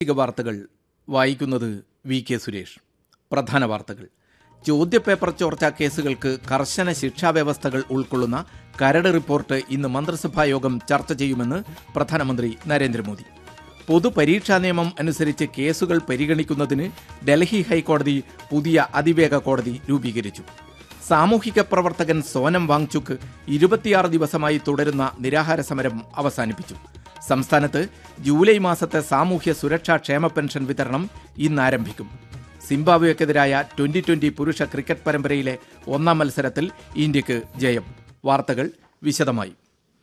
പ്രാദേശിക വാർത്തകൾ വായിക്കുന്നത് വി കെ സുരേഷ് പ്രധാന വാർത്തകൾ ചോദ്യപേപ്പർ ചോർച്ചാ കേസുകൾക്ക് കർശന ശിക്ഷാ വ്യവസ്ഥകൾ ഉൾക്കൊള്ളുന്ന കരട് റിപ്പോർട്ട് ഇന്ന് മന്ത്രിസഭാ യോഗം ചർച്ച ചെയ്യുമെന്ന് പ്രധാനമന്ത്രി നരേന്ദ്രമോദി പൊതുപരീക്ഷാ നിയമം അനുസരിച്ച് കേസുകൾ പരിഗണിക്കുന്നതിന് ഡൽഹി ഹൈക്കോടതി പുതിയ അതിവേഗ കോടതി രൂപീകരിച്ചു സാമൂഹിക പ്രവർത്തകൻ സോനം വാങ്ചുക്ക് ഇരുപത്തിയാറ് ദിവസമായി തുടരുന്ന നിരാഹാര സമരം അവസാനിപ്പിച്ചു സംസ്ഥാനത്ത് ജൂലൈ മാസത്തെ സാമൂഹ്യ സുരക്ഷാ ക്ഷേമ പെൻഷൻ വിതരണം ഇന്ന് ആരംഭിക്കും സിംബാബ്വേക്കെതിരായ ട്വന്റി ട്വന്റി പുരുഷ ക്രിക്കറ്റ് പരമ്പരയിലെ ഒന്നാം മത്സരത്തിൽ ഇന്ത്യക്ക് ജയം വാർത്തകൾ വിശദമായി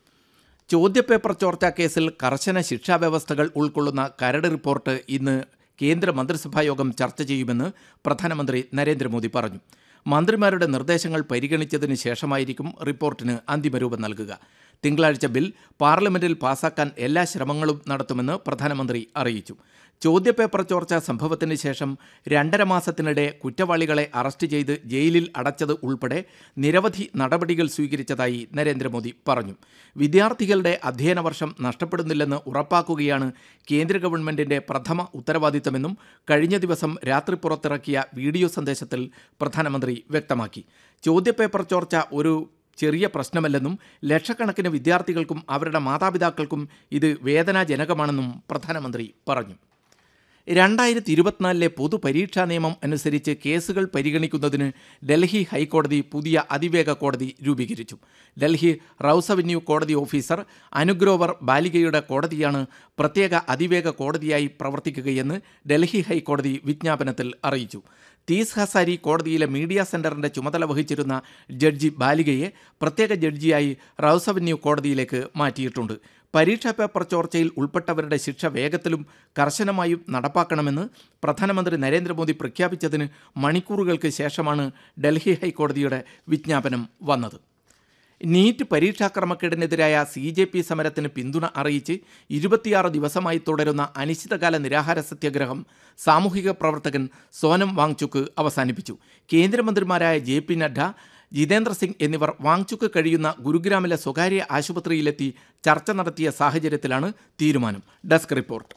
ചോദ്യപേപ്പർ ചോർച്ചാ കേസിൽ കർശന ശിക്ഷാ വ്യവസ്ഥകൾ ഉൾക്കൊള്ളുന്ന കരട് റിപ്പോർട്ട് ഇന്ന് കേന്ദ്ര മന്ത്രിസഭാ യോഗം ചർച്ച ചെയ്യുമെന്ന് പ്രധാനമന്ത്രി നരേന്ദ്രമോദി പറഞ്ഞു മന്ത്രിമാരുടെ നിർദ്ദേശങ്ങൾ പരിഗണിച്ചതിന് ശേഷമായിരിക്കും റിപ്പോർട്ടിന് അന്തിമരൂപം നൽകുക തിങ്കളാഴ്ച ബിൽ പാർലമെന്റിൽ പാസാക്കാൻ എല്ലാ ശ്രമങ്ങളും നടത്തുമെന്ന് പ്രധാനമന്ത്രി അറിയിച്ചു ചോദ്യപേപ്പർ ചോർച്ച സംഭവത്തിന് ശേഷം രണ്ടര മാസത്തിനിടെ കുറ്റവാളികളെ അറസ്റ്റ് ചെയ്ത് ജയിലിൽ അടച്ചത് ഉൾപ്പെടെ നിരവധി നടപടികൾ സ്വീകരിച്ചതായി നരേന്ദ്രമോദി പറഞ്ഞു വിദ്യാർത്ഥികളുടെ അധ്യയന വർഷം നഷ്ടപ്പെടുന്നില്ലെന്ന് ഉറപ്പാക്കുകയാണ് കേന്ദ്ര ഗവൺമെന്റിന്റെ പ്രഥമ ഉത്തരവാദിത്തമെന്നും കഴിഞ്ഞ ദിവസം രാത്രി പുറത്തിറക്കിയ വീഡിയോ സന്ദേശത്തിൽ പ്രധാനമന്ത്രി വ്യക്തമാക്കി ചോദ്യപേപ്പർ ചോർച്ച ഒരു ചെറിയ പ്രശ്നമല്ലെന്നും ലക്ഷക്കണക്കിന് വിദ്യാർത്ഥികൾക്കും അവരുടെ മാതാപിതാക്കൾക്കും ഇത് വേദനാജനകമാണെന്നും പ്രധാനമന്ത്രി പറഞ്ഞു രണ്ടായിരത്തി ഇരുപത്തിനാലിലെ പൊതുപരീക്ഷാ നിയമം അനുസരിച്ച് കേസുകൾ പരിഗണിക്കുന്നതിന് ഡൽഹി ഹൈക്കോടതി പുതിയ അതിവേഗ കോടതി രൂപീകരിച്ചു ഡൽഹി റൌസ് അവന്യൂ കോടതി ഓഫീസർ അനുഗ്രോവർ ബാലികയുടെ കോടതിയാണ് പ്രത്യേക അതിവേഗ കോടതിയായി പ്രവർത്തിക്കുകയെന്ന് ഡൽഹി ഹൈക്കോടതി വിജ്ഞാപനത്തിൽ അറിയിച്ചു തീസ് ഹസാരി കോടതിയിലെ മീഡിയ സെന്ററിന്റെ ചുമതല വഹിച്ചിരുന്ന ജഡ്ജി ബാലികയെ പ്രത്യേക ജഡ്ജിയായി റൌസ് അവന്യൂ കോടതിയിലേക്ക് മാറ്റിയിട്ടുണ്ട് പരീക്ഷാ പേപ്പർ ചോർച്ചയിൽ ഉൾപ്പെട്ടവരുടെ ശിക്ഷ വേഗത്തിലും കർശനമായും നടപ്പാക്കണമെന്ന് പ്രധാനമന്ത്രി നരേന്ദ്രമോദി പ്രഖ്യാപിച്ചതിന് മണിക്കൂറുകൾക്ക് ശേഷമാണ് ഡൽഹി ഹൈക്കോടതിയുടെ വിജ്ഞാപനം വന്നത് നീറ്റ് പരീക്ഷാ ക്രമക്കേടിനെതിരായ സി ജെ പി സമരത്തിന് പിന്തുണ അറിയിച്ച് ഇരുപത്തിയാറ് ദിവസമായി തുടരുന്ന അനിശ്ചിതകാല നിരാഹാര സത്യാഗ്രഹം സാമൂഹിക പ്രവർത്തകൻ സോനം വാങ്ചുക്ക് അവസാനിപ്പിച്ചു കേന്ദ്രമന്ത്രിമാരായ ജെ പി നഡ്ഡ ജിതേന്ദ്ര സിംഗ് എന്നിവർ വാങ്ചുക്ക് കഴിയുന്ന ഗുരുഗ്രാമിലെ സ്വകാര്യ ആശുപത്രിയിലെത്തി ചർച്ച നടത്തിയ സാഹചര്യത്തിലാണ് തീരുമാനം ഡെസ്ക് റിപ്പോർട്ട്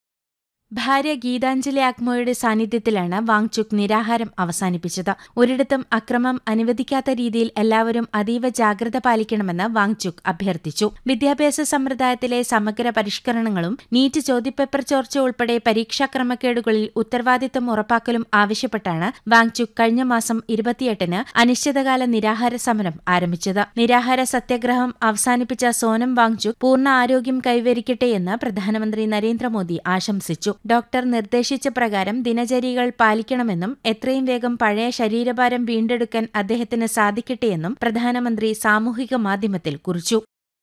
ഭാര്യ ഗീതാഞ്ജലി ആക്മോയുടെ സാന്നിധ്യത്തിലാണ് വാങ്ചുക് നിരാഹാരം അവസാനിപ്പിച്ചത് ഒരിടത്തും അക്രമം അനുവദിക്കാത്ത രീതിയിൽ എല്ലാവരും അതീവ ജാഗ്രത പാലിക്കണമെന്ന് വാങ്ചുക് അഭ്യർത്ഥിച്ചു വിദ്യാഭ്യാസ സമ്പ്രദായത്തിലെ സമഗ്ര പരിഷ്കരണങ്ങളും നീറ്റ് ചോദ്യപേപ്പർ ചോർച്ച ഉൾപ്പെടെ പരീക്ഷാ ക്രമക്കേടുകളിൽ ഉത്തരവാദിത്തം ഉറപ്പാക്കലും ആവശ്യപ്പെട്ടാണ് വാങ്ചുക് കഴിഞ്ഞ മാസം ഇരുപത്തിയെട്ടിന് അനിശ്ചിതകാല നിരാഹാര സമരം ആരംഭിച്ചത് നിരാഹാര സത്യാഗ്രഹം അവസാനിപ്പിച്ച സോനം വാങ്ചുക് പൂർണ്ണ ആരോഗ്യം കൈവരിക്കട്ടെയെന്ന് പ്രധാനമന്ത്രി നരേന്ദ്രമോദി ആശംസിച്ചു ഡോക്ടർ നിർദ്ദേശിച്ച പ്രകാരം ദിനചര്യകൾ പാലിക്കണമെന്നും എത്രയും വേഗം പഴയ ശരീരഭാരം വീണ്ടെടുക്കാൻ അദ്ദേഹത്തിന് സാധിക്കട്ടെയെന്നും പ്രധാനമന്ത്രി സാമൂഹിക മാധ്യമത്തിൽ കുറിച്ചു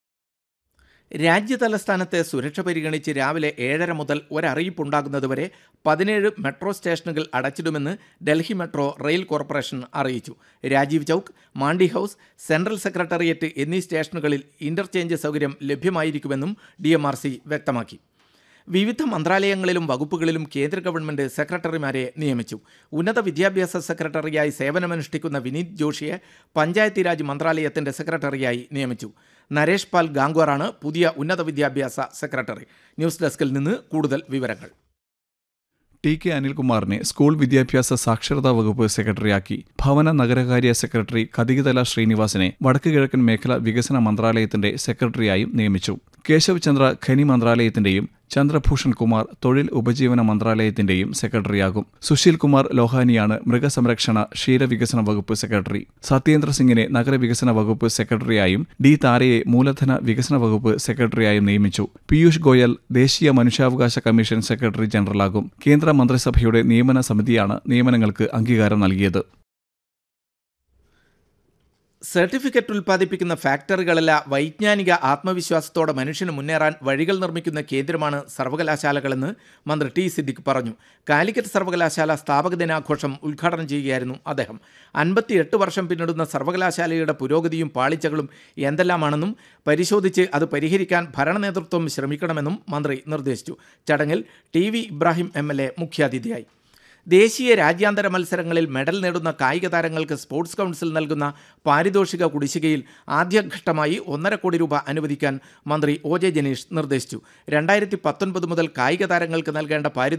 രാജ്യതലസ്ഥാനത്തെ സുരക്ഷ പരിഗണിച്ച് രാവിലെ ഏഴര മുതൽ ഒരറിയിപ്പുണ്ടാകുന്നതുവരെ പതിനേഴ് മെട്രോ സ്റ്റേഷനുകൾ അടച്ചിടുമെന്ന് ഡൽഹി മെട്രോ റെയിൽ കോർപ്പറേഷൻ അറിയിച്ചു Rajiv Chowk Mandi house central secretariat എന്നീ സ്റ്റേഷനുകളിൽ ഇന്റർചേഞ്ച് സൗകര്യം ലഭ്യമായിരിക്കുമെന്നും ഡി വ്യക്തമാക്കി വിവിധ മന്ത്രാലയങ്ങളിലും വകുപ്പുകളിലും കേന്ദ്ര ഗവൺമെന്റ് സെക്രട്ടറിമാരെ നിയമിച്ചു ഉന്നത വിദ്യാഭ്യാസ സെക്രട്ടറിയായി സേവനമനുഷ്ഠിക്കുന്ന വിനീത് ജോഷിയെ പഞ്ചായത്തി രാജ് മന്ത്രാലയത്തിന്റെ സെക്രട്ടറിയായി നിയമിച്ചു നരേഷ് പാൽ ഗാംഗ്വാറാണ് പുതിയ ഉന്നത വിദ്യാഭ്യാസ സെക്രട്ടറി ന്യൂസ് ഡെസ്കിൽ നിന്ന് കൂടുതൽ വിവരങ്ങൾ ടി കെ അനിൽകുമാറിനെ സ്കൂൾ വിദ്യാഭ്യാസ സാക്ഷരതാ വകുപ്പ് സെക്രട്ടറിയാക്കി ഭവന നഗരകാര്യ സെക്രട്ടറി കതികതല ശ്രീനിവാസിനെ വടക്ക് കിഴക്കൻ മേഖല വികസന മന്ത്രാലയത്തിന്റെ സെക്രട്ടറിയായും നിയമിച്ചു കേശവ് ചന്ദ്ര ഖനി മന്ത്രാലയത്തിന്റെയും ചന്ദ്രഭൂഷൺ കുമാർ തൊഴിൽ ഉപജീവന മന്ത്രാലയത്തിന്റെയും സെക്രട്ടറിയാകും സുശീൽ കുമാർ ലോഹാനിയാണ് മൃഗസംരക്ഷണ ക്ഷീരവികസന വകുപ്പ് സെക്രട്ടറി സത്യേന്ദ്ര സിംഗിനെ നഗരവികസന വകുപ്പ് സെക്രട്ടറിയായും ഡി താരയെ മൂലധന വികസന വകുപ്പ് സെക്രട്ടറിയായും നിയമിച്ചു പീയൂഷ് ഗോയൽ ദേശീയ മനുഷ്യാവകാശ കമ്മീഷൻ സെക്രട്ടറി ജനറലാകും കേന്ദ്ര മന്ത്രിസഭയുടെ നിയമന സമിതിയാണ് നിയമനങ്ങൾക്ക് അംഗീകാരം നൽകിയത് സർട്ടിഫിക്കറ്റ് ഉൽപ്പാദിപ്പിക്കുന്ന ഫാക്ടറികളല്ല വൈജ്ഞാനിക ആത്മവിശ്വാസത്തോടെ മനുഷ്യന് മുന്നേറാൻ വഴികൾ നിർമ്മിക്കുന്ന കേന്ദ്രമാണ് സർവകലാശാലകളെന്ന് മന്ത്രി ടി സിദ്ദിഖ് പറഞ്ഞു കാലിക്കറ്റ് സർവകലാശാല സ്ഥാപക ദിനാഘോഷം ഉദ്ഘാടനം ചെയ്യുകയായിരുന്നു അദ്ദേഹം അൻപത്തിയെട്ട് വർഷം പിന്നിടുന്ന സർവകലാശാലയുടെ പുരോഗതിയും പാളിച്ചകളും എന്തെല്ലാമാണെന്നും പരിശോധിച്ച് അത് പരിഹരിക്കാൻ ഭരണ നേതൃത്വം ശ്രമിക്കണമെന്നും മന്ത്രി നിർദ്ദേശിച്ചു ചടങ്ങിൽ T V Ibrahim M L A മുഖ്യാതിഥിയായി ദേശീയ രാജ്യാന്തര മത്സരങ്ങളിൽ മെഡൽ നേടുന്ന കായിക താരങ്ങൾക്ക് സ്പോർട്സ് കൗൺസിൽ നൽകുന്ന പാരിതോഷിക കുടിശ്ശികയിൽ ആദ്യഘട്ടമായി ഒന്നര കോടി രൂപ അനുവദിക്കാൻ മന്ത്രി ഒ ജെ ജനീഷ് നിർദ്ദേശിച്ചു രണ്ടായിരത്തി പത്തൊൻപത് മുതൽ കായിക താരങ്ങൾക്ക് നൽകേണ്ട പാരിതോഷികം